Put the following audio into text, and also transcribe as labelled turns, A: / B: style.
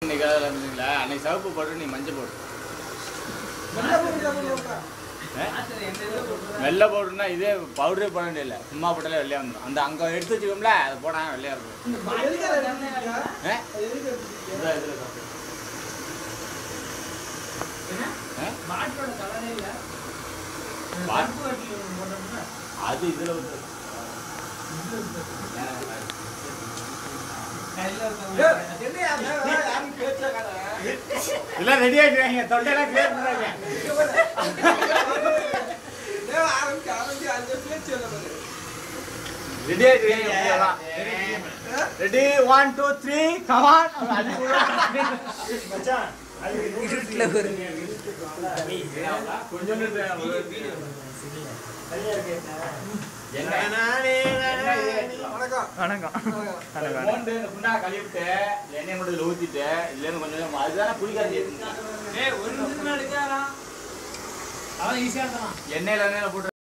A: நிற்காத இருந்தீங்களா அன்னைக்கு சிவப்பு போட்டு நீ மஞ்சள் போடு ஆ? வெள்ளை பவுடர்னா இதே பவுடரே போட வேண்டியதில்லை சும்மா போட்டாலே வெள்ளையா வந்துடும் அந்த அங்கே எடுத்து வச்சுக்கோம்ல அது போடாம வெள்ளையா இருக்கும் ஆ? இதோ இதுல காட்டு. ஆ? பாட்டு. அது இதுல வந்து எல்லாம் ரெடி ஆகிடுவாங்க தொண்டையெல்லாம் கிளியர் பண்ணுறாங்க ரெடி ஆகிடுவாங்க ready one two three come on கொஞ்சம்
B: வணக்கம்
A: போண்டு குண்டா கழுவிட்டு எண்ணெய் மட்டும் இதுல ஊத்திட்டு இல்லைன்னு கொஞ்சம் அதுதானே குளிக்காது
C: ஒரு நிமிஷம் எடுக்காரா அவன் ஈஸியா இருந்தான்
A: எண்ணெயில எண்ணெயில போட்டு